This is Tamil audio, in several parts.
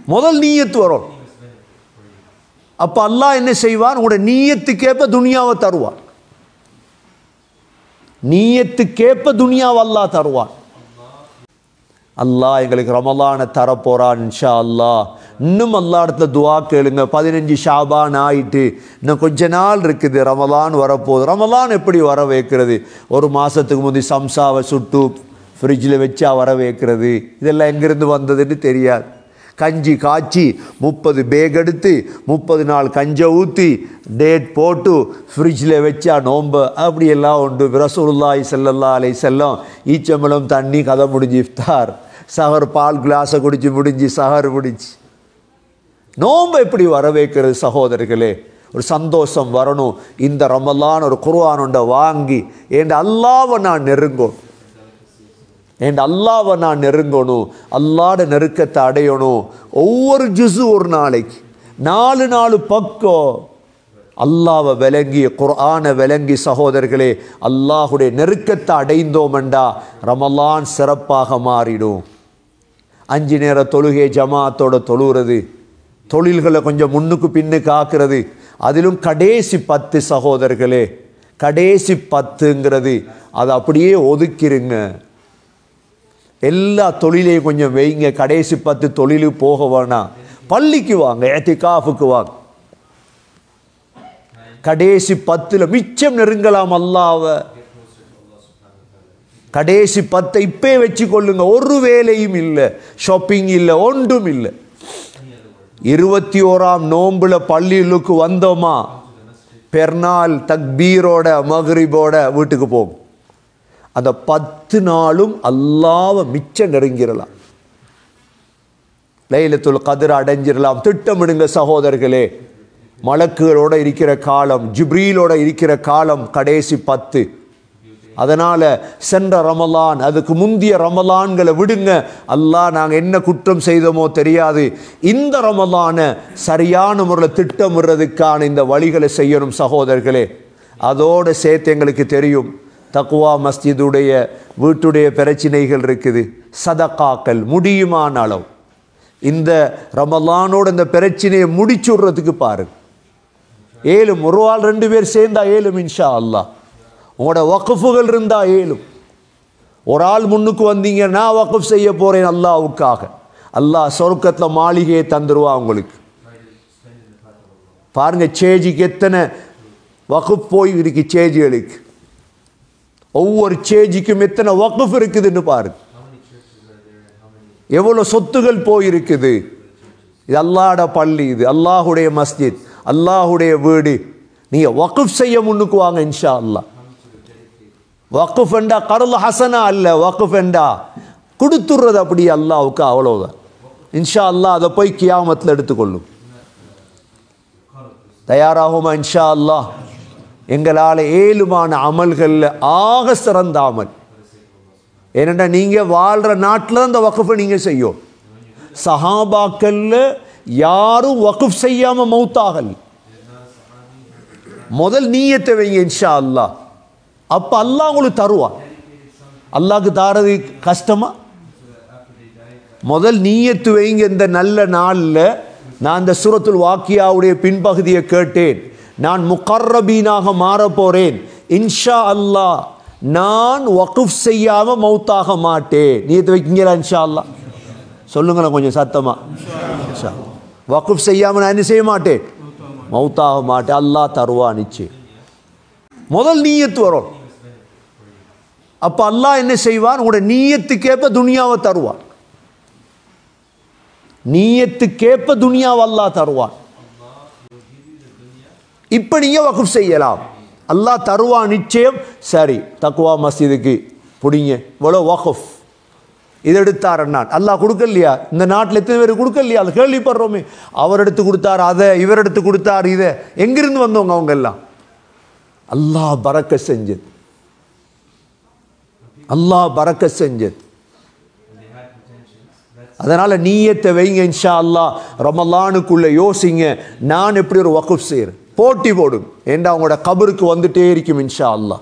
முதல் நீயத்து வரும் அப்ப அல்லாஹ் என்ன செய்வான் உங்களோட நீயத்துக்கேற்ப துனியாவை தருவான் நீயத்துக்கேற்ப துனியாவை அல்லாஹ் தருவான் அல்லாஹ் எங்களுக்கு ரமலானை தரப்போறான் இன்ஷா அல்லாஹ் இன்னும் அல்லா இடத்துல துவா கேளுங்க பதினஞ்சு ஷாபான் ஆயிட்டு இன்னும் கொஞ்ச நாள் இருக்குது ரமலான் வரப்போகுது ரமலான் எப்படி வர வைக்கிறது ஒரு மாதத்துக்கு முந்தி சம்சாவை சுட்டு ஃப்ரிட்ஜில் வச்சா வர வைக்கிறது இதெல்லாம் எங்கேருந்து வந்ததுன்னு தெரியாது கஞ்சி காய்ச்சி முப்பது பேக் எடுத்து முப்பது நாள் கஞ்சை ஊற்றி டேட் போட்டு ஃப்ரிட்ஜில் வச்சா நோம்பு அப்படியெல்லாம் உண்டு ரசூலுல்லாஹி ஸல்லல்லாஹு அலைஹி செல்லம் ஈச்சம்பழம் தண்ணி கதை முடிஞ்சு இஃப்தார் சஹர் பால் கிளாஸை குடிச்சு முடிஞ்சு சஹர் முடிஞ்சு நோம்பு எப்படி வர வைக்கிறது சகோதரர்களே ஒரு சந்தோஷம் வரணும் இந்த ரமலான் ஒரு குர்ஆனுண்ட வாங்கி என் அல்லாவை நான் நெருங்கும் என் அல்லாவை நான் நெருங்கணும் அல்லாட நெருக்கத்தை அடையணும் ஒவ்வொரு ஜுசு ஒரு நாளைக்கு நாலு நாலு பக்கம் அல்லாவை விளங்கி குர்ஆனை விளங்கி சகோதரர்களே அல்லாஹுடைய நெருக்கத்தை அடைந்தோமெண்டா ரமலான் சிறப்பாக மாறிடும் அஞ்சு நேர தொழுகை ஜமாத்தோட தொழுகிறது தொழில்களை கொஞ்சம் முன்னுக்கு பின்னுக்கு ஆக்குறது அதிலும் கடைசி பத்து சகோதரர்களே கடைசி பத்துங்கிறது அதை அப்படியே ஒதுக்கிருங்க எல்லா தொழிலையும் கொஞ்சம் வைங்க கடைசி பத்து தொழிலுக்கு போக வேணாம் பள்ளிக்கு வாங்க ஏத்திகாஃபுக்கு வாங்க கடைசி பத்துல மிச்சம் நெருங்கலாம் அல்லாவை கடைசி பத்தை இப்பே வச்சு கொள்ளுங்க ஒரு வேலையும் இல்லை ஷாப்பிங் இல்லை ஒன்றும் இல்லை இருபத்தி ஓராம் நோம்புல பள்ளிகளுக்கு வந்தோமா பெருநாள் தக்பீரோட மகரிபோட வீட்டுக்கு போகும் அந்த பத்து நாளும் அல்லாவை மிச்சம் நெருங்கிடலாம் லைலத்துல் கதிர அடைஞ்சிடலாம் திட்டமிடுங்க சகோதரர்களே மலக்குகளோட இருக்கிற காலம் ஜிப்ரீலோட இருக்கிற காலம் கடைசி பத்து அதனால சென்ற ரமலான் அதுக்கு முந்திய ரமலான்களை விடுங்க அல்லாஹ் நாங்கள் என்ன குற்றம் செய்தோமோ தெரியாது இந்த ரமலான சரியான முறையில் திட்டமிடுறதுக்கான இந்த வழிகளை செய்யணும் சகோதரர்களே அதோடு சேர்த்து எங்களுக்கு தெரியும் தக்குவா மஸ்ஜிதுடைய வீட்டுடைய பிரச்சனைகள் இருக்குது சதக்காக்கள் முடியுமான அளவு இந்த ரமலானோட இந்த பிரச்சனையை முடிச்சுடுறதுக்கு பாருங்க ஏழும் ஒரு ஆள் ரெண்டு பேர் சேர்ந்தா ஏழும் இன்ஷா அல்லாஹ் உங்களோட வக்குஃபுகள் இருந்தா ஏழும் ஒரு ஆள் முன்னுக்கு வந்தீங்க நான் வக்குஃப் செய்ய போறேன் அல்லாவுக்காக அல்லாஹ் சொர்க்கத்தில் மாளிகையை தந்துருவா உங்களுக்கு பாருங்க சேஜிக்கு எத்தனை வகுப் போய் இருக்கு சேஜிகளுக்கு ஒவ்வொரு சேஜிக்கும் எத்தனை வகுப் இருக்குதுன்னு பாருங்க எவ்வளவு சொத்துகள் போயிருக்குது இது அல்லாட பள்ளி இது அல்லாஹுடைய மஸ்ஜித் அல்லாஹுடைய வீடு நீங்க வகுப் செய்ய முன்னுக்கு வாங்க இன்ஷா அல்லாஹ் வக்குஃப் என்றா கருள் ஹசனா அல்ல வக்குஃப் என்றா கொடுத்துடுறது அப்படி அல்லாவுக்கு அவ்வளவுதான் இன்ஷா அல்லாஹ் அதை போய் கியாமத்தில் எடுத்துக்கொள்ளும் தயாராகுமா இன்ஷா அல்லாஹ் எங்களால் ஏழுமான அமல்களில் ஆக சிறந்த அமல் ஏனென்றா நீங்கள் வாழ்கிற நாட்டில் அந்த வகுப்பை நீங்கள் செய்யும் சஹாபாக்கள்ல யாரும் வகுப் செய்யாமல் மௌத்தாகல் முதல் நீயத்தை வைங்க இன்ஷா அல்லாஹ் அப்போ அல்லாஹ் உங்களுக்கு தருவான் அல்லாஹ்க்கு தாரது கஷ்டமா முதல் நீயத்து வைங்க இந்த நல்ல நாளில் நான் இந்த சூரத்துல் வாக்கியாவுடைய பின்பகுதியை கேட்டேன் நான் முகர்ரபீனாக மாறப் போறேன் இன்ஷா அல்லாஹ் நான் வகுஃப் செய்யாம மௌத்தாக மாட்டேன் நீயத்து வைக்கீங்களா இன்ஷா அல்லாஹ் சொல்லுங்களேன் கொஞ்சம் சத்தமா இன்ஷா அல்லாஹ். வகுஃப் செய்யாம நான் என்ன செய்ய மாட்டேன் மௌத்தாக மாட்டேன் அல்லாஹ் தருவா நிச்சயம் முதல் நீயத்து வரும் அப்ப அல்லாஹ் என்ன செய்வான் உங்களோட நீயத்துக்கேற்ப துனியாவை தருவான் நீயத்துக்கேற்ப துனியாவை அல்லாஹ் தருவான் இப்ப நீங்க வகுப் செய்யலாம் அல்லாஹ் தருவான் நிச்சயம் சரி தக்குவா மஸ்ஜிதுக்கு பிடிங்க இவ்வளோ வகுஃப் இது எடுத்தார் நான் அல்லாஹ் கொடுக்கலையா இந்த நாட்டில் எத்தனை பேர் கொடுக்கலையா அது கேள்விப்படுறோமே அவர் எடுத்து கொடுத்தார் அதை இவர் எடுத்து கொடுத்தார் இதை எங்கிருந்து வந்தவங்க அவங்க எல்லாம் அல்லாஹ் பறக்க செஞ்சது அல்லாஹ் பறக்க செஞ்சது அதனால நீயத்தை வைங்க இன்ஷா அல்லாஹ் ரமலானுக்குள்ள யோசிங்க நான் எப்படி ஒரு வகுப் செய்கிறேன் போட்டி போடும் ஏண்டா உங்களோட கபருக்கு வந்துட்டே இருக்கும் இன்ஷா அல்லாஹ்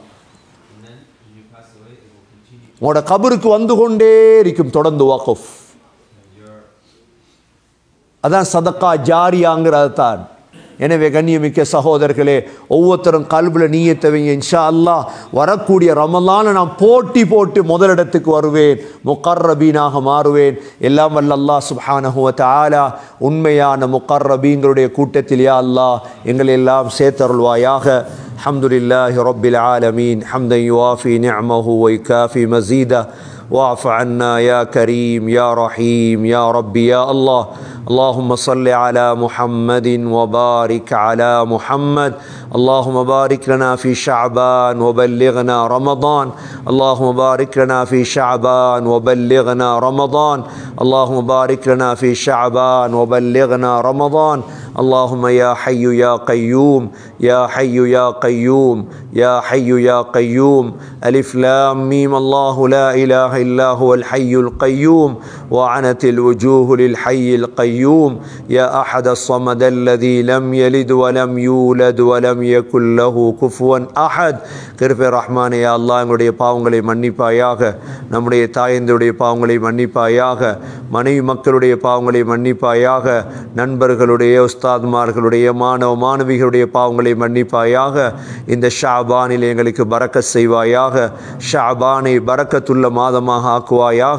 உங்களோட கபருக்கு வந்து கொண்டே இருக்கும் தொடர்ந்து வகுப் அதான் சதக்கா ஜாரியாங்கிறது தான் எனவே கண்ணியமிக்க சகோதரர்களே ஒவ்வொருத்தரும் கல்வியில் நீயத்தவங்க இன்ஷா அல்லாஹ் வரக்கூடிய ரமலான நான் போட்டி போட்டு முதலிடத்துக்கு வருவேன் முக்கர்ரபீனாக மாறுவேன் எல்லாம் வல்ல அல்லாஹ் சுப்ஹானஹு வ தஆலா உண்மையான முக்கர்ரபீங்களுடைய கூட்டத்தில் யா அல்லாஹ் எங்களை எல்லாம் சேர்த்தருள்வாயாக الحمد لله رب العالمين حمدا يوافي نعمه ويكافي مزيده واعف عنا يا كريم يا رحيم يا ربي يا الله اللهم صل على محمد وبارك على محمد اللهم بارك لنا في شعبان وبلغنا رمضان اللهم بارك لنا في شعبان وبلغنا رمضان اللهم بارك لنا في شعبان وبلغنا رمضان اللهم يا حي يا قيوم يا حي يا قيوم يا حي يا قيوم ألف لام ميم الله لا إله إلا هو الحي القيوم وعنت الوجوه للحي القيوم يا أحد الصمد الذي لم يلد ولم يولد ولم يكن له كفوا أحد கிருபை ரஹ்மானே யா அல்லாஹ் எங்களுடைய பாவங்களை மன்னிப்பாயாக நம்முடைய தாயந்தருடைய பாவங்களை மன்னிப்பாயாக மனைவி மக்களுடைய பாவங்களை மன்னிப்பாயாக நண்பர்களுடைய உஸ்தாத்மார்களுடைய மாணவ மாணவிகளுடைய பாவங்களை மன்னிப்பாயாக இந்த ஷாபானில் எங்களுக்கு பறக்க செய்வாயாக ஷாபானை பறக்கத்துள்ள மாதமாக ஆக்குவாயாக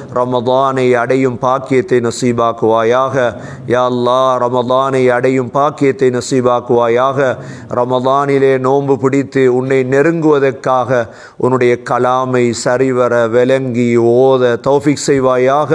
ரமதானை அடையும் பாக்கியத்தை நசீபாக்குவாயாக யா அல்லாஹ் ரமதானை அடையும் பாக்கியத்தை நசீபாக்குவாயாக ரமதானிலே நோன்பு பிடித்து உன்னை நெருங்குவதற்காக உன்னுடைய கலாமை சரிவர விளங்கி ஓத தௌஃபிக் செய்வாயாக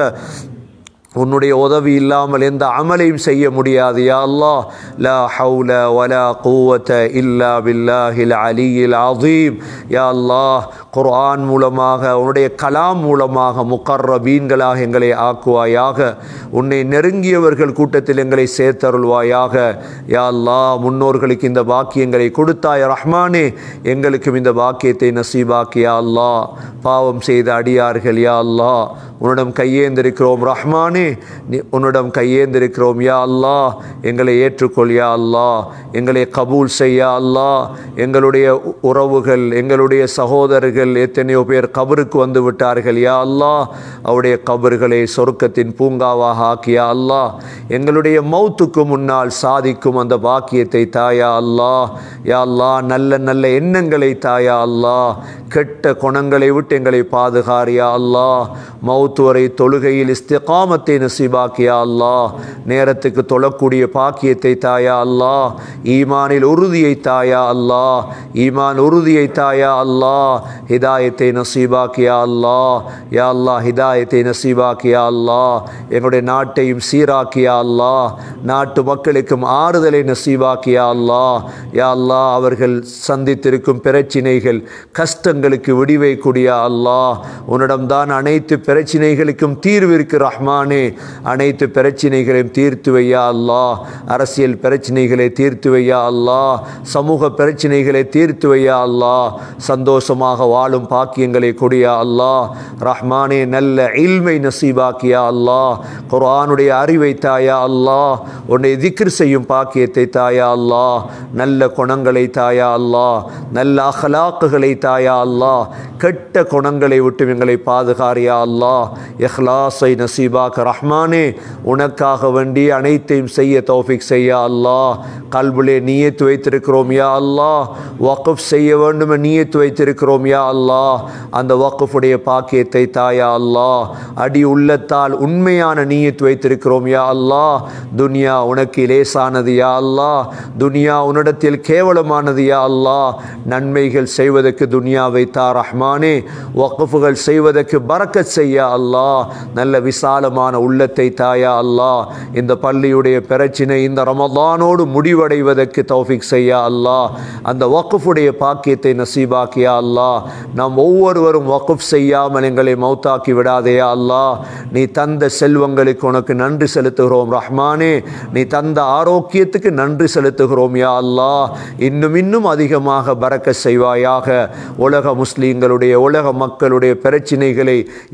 உன்னுடைய உதவி இல்லாமல் எந்த அமலையும் செய்ய முடியாது யா அல்லாஹ் லா ஹவுல வலா கூவத்த இல்லா பில்லாஹில் அலியில் அதீம் யா அல்லாஹ் குர்ஆன் மூலமாக உன்னுடைய கலாம் மூலமாக முக்கர்ரபீன்களாக எங்களை ஆக்குவாயாக உன்னை நெருங்கியவர்கள் கூட்டத்தில் எங்களை சேர்த்தருள்வாயாக யா அல்லாஹ் முன்னோர்களுக்கு இந்த பாக்கியங்களை கொடுத்தாய் ரஹ்மானே எங்களுக்கும் இந்த பாக்கியத்தை நசீபாக்கி யா அல்லாஹ் பாவம் செய்த அடியார்கள் யா அல்லாஹ் உன்னிடம் கையேந்திருக்கிறோம் ரஹ்மானே நீ உன்னிடம் கையேந்திருக்கிறோம் யா அல்லாஹ் எங்களை ஏற்றுக்கொள் யா அல்லாஹ் எங்களை கபூல் செய்யா அல்லாஹ் எங்களுடைய உ- உறவுகள் எங்களுடைய சகோதரர்கள் எத்தனையோ பேர் கபருக்கு வந்து விட்டார்கள் யா அல்லாஹ் அவருடைய கபர்களை சொர்க்கத்தின் பூங்காவாக ஆக்கியா அல்லாஹ் எங்களுடைய மௌத்துக்கு முன்னால் சாதிக்கும் அந்த பாக்கியத்தை தாயா அல்லாஹ் யா அல்லாஹ் நல்ல நல்ல எண்ணங்களை தாயா அல்லாஹ் கெட்ட குணங்களை விட்டு எங்களை பாதுகாரியா அல்லாஹ் மௌத்து வரை தொழுகையில் இஸ்திகாமத்தை நசீபாக்கியா அல்லாஹ் நேரத்துக்கு தொழக்கூடிய பாக்கியத்தை தாயா அல்லாஹ் ஈமானில் உறுதியை தாயா அல்லாஹ் ஈமான் உறுதியை தாயா அல்லாஹ் ஹிதாயத்தை நசீபாக்கியா அல்லாஹ் யா அல்லாஹ் ஹிதாயத்தை நசீபாக்கியா அல்லாஹ் எங்களுடைய நாட்டையும் சீராக்கியா அல்லாஹ் நாட்டு மக்களுக்கும் ஆறுதலை நசீபாக்கியா அல்லாஹ் யா அல்லாஹ் அவர்கள் சந்தித்திருக்கும் பிரச்சினைகள் கஷ்டங்களுக்கு விடிவை கூடிய அல்லாஹ் உன்னிடம்தான் அனைத்து பிரச்சினைகளுக்கும் தீர்வு இருக்கு ரஹ்மானே அனைத்து பிரச்சினைகளையும் தீர்த்து வையா அல்லாஹ் அரசியல் பிரச்சினைகளை தீர்த்து வையா அல்லாஹ் சமூக பிரச்சினைகளை தீர்த்து வையா அல்லாஹ் சந்தோஷமாக வாழும் பாக்கியங்களை கொடியா அல்லாஹ் ரஹ்மானே நல்ல இல்மை நசீபாக்கியா அல்லாஹ் குர்ஆனுடைய அறிவை தாயா அல்லாஹ் உன்னை திக்ர் செய்யும் பாக்கியத்தை தாயா அல்லாஹ் நல்ல குணங்களை தாயா அல்லாஹ் நல்ல அஹ்லாக்குகளை தாயா அல்லாஹ் கெட்ட குணங்களை விட்டு எங்களை பாதுகாரியா அல்லாஹ் இஹ்லாஸை நசீபாக்க ரஹ்மானே உனக்காக வேண்டி அனைத்தையும் செய்ய தௌஃபிக் செய்ய அல்லாஹ் கல்விலே நீயத்து வைத்திருக்கிறோம் யா அல்லாஹ் வக்ஃப் செய்ய வேண்டும் நீயத்து வைத்திருக்கிறோம் யா அல்லாஹ் அந்த வக்ஃபுடைய பாக்கியத்தை தாயா அல்லாஹ் அடி உள்ளத்தால் உண்மையான நீயத்து வைத்திருக்கிறோம் யா அல்லாஹ் துனியா உனக்கு லேசானது யா அல்லாஹ் துனியா உன்னிடத்தில் கேவலமானது யா அல்லாஹ் நன்மைகள் செய்வதற்கு துனியாவை தா ரஹ்மானே வக்ஃபுகள் செய்வதற்கு பரக்கத் செய்ய அல்லாஹ் நல்ல விசாலமான உள்ளத்தை தாயா அல்லாஹ் இந்த பள்ளியுடைய பிரச்சினை இந்த ரமதானோடு முடிவடைவதற்கு தௌஃபிக் செய்ய அல்லாஹ் அந்த வக்ஃபுடைய பாக்கியத்தை நசீபாக்கியா அல்லாஹ் நாம் ஒவ்வொருவரும் வக்ஃப் செய்யாமல் எங்களை மௌத்தாக்கி விடாதேயா அல்லாஹ் நீ தந்த செல்வங்களுக்கு உனக்கு நன்றி செலுத்துகிறோம் ரஹ்மானே நீ தந்த ஆரோக்கியத்துக்கு நன்றி செலுத்துகிறோம் யா அல்லாஹ் இன்னும் இன்னும் அதிகமாக பறக்க செய்வாயாக உலக முஸ்லீம்களுடைய உலக மக்களுடைய பிரச்சினைகளை யா அல்லாஹ்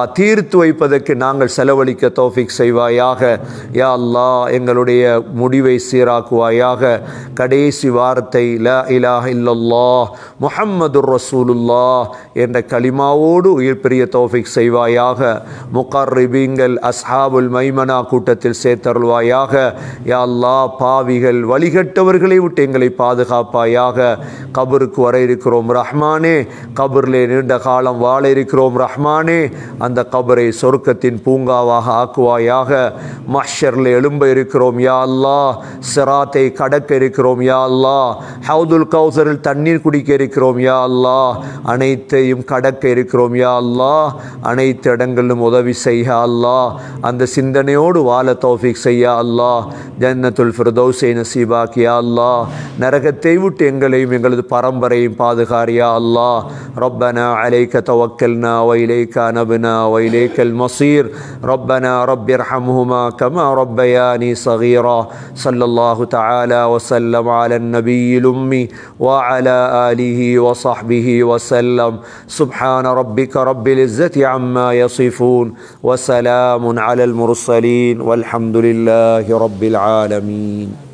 அல்லாஹ் தீர்த்து வைப்பதற்கு நாங்கள் செலவழிக்க தௌஃபிக் செய்வாயாக யா அல்லாஹ் எங்களுடைய முடிவை சீராக்குவாயாக கடைசி வார்த்தை ல இலாஹ இல்லல்லாஹ் முஹம்மது ரசூலுல்லா என்ற கலிமாவோடு உயிர் பெரிய தௌஃபிக் செய்வாயாக முகர்ரிபீங்கள் அஸ்ஹாபுல் மைமனா கூட்டத்தில் சேர்த்தருள்வாயாக யா அல்லாஹ் பாவிகள் வழிகட்டவர்களை விட்டு எங்களை பாதுகாப்பாயாக கபருக்கு வர இருக்கிறோம் ரஹ்மானே கபரிலே நீண்ட காலம் வாழ இருக்கிறோம் ரஹ்மானே அந்த கபரை சொர்க்கத்தின் பூங்காவாக ஆக்குவாயாக மஷரில் எழும்ப இருக்கிறோம் யா அல்லாஹ் சிராத்தை கடக்க இருக்கிறோம் யா அல்லாஹ் ஹவுதுல் கௌசரில் தண்ணீர் குடிக்க இருக்கிறோம் யா அல்லாஹ் அனைத்தையும் கடக்க இருக்கிறோம் யா அல்லாஹ் அனைத்து இடங்களிலும் உதவி செய்ய அல்லாஹ் அந்த சிந்தனையோடு வாழ தௌஃபிக் செய்ய அல்லாஹ் ஜன்னத்துல் ஃபிர்தௌஸை நசீபாக் யா அல்லாஹ் நரகத்தை விட்டு எங்களையும் எங்களது பரம்பரையும் பாதுகார் யா அல்லாஹ் ربنا عليك توكلنا وإليك نبنا وإليك المصير ربنا رب ارحمهما كما ربياني صغيرا صلى الله تعالى وسلم على النبي الأمي وعلى آله وصحبه وسلم سبحان ربك رب العزة عما يصفون وسلام على المرسلين والحمد لله رب العالمين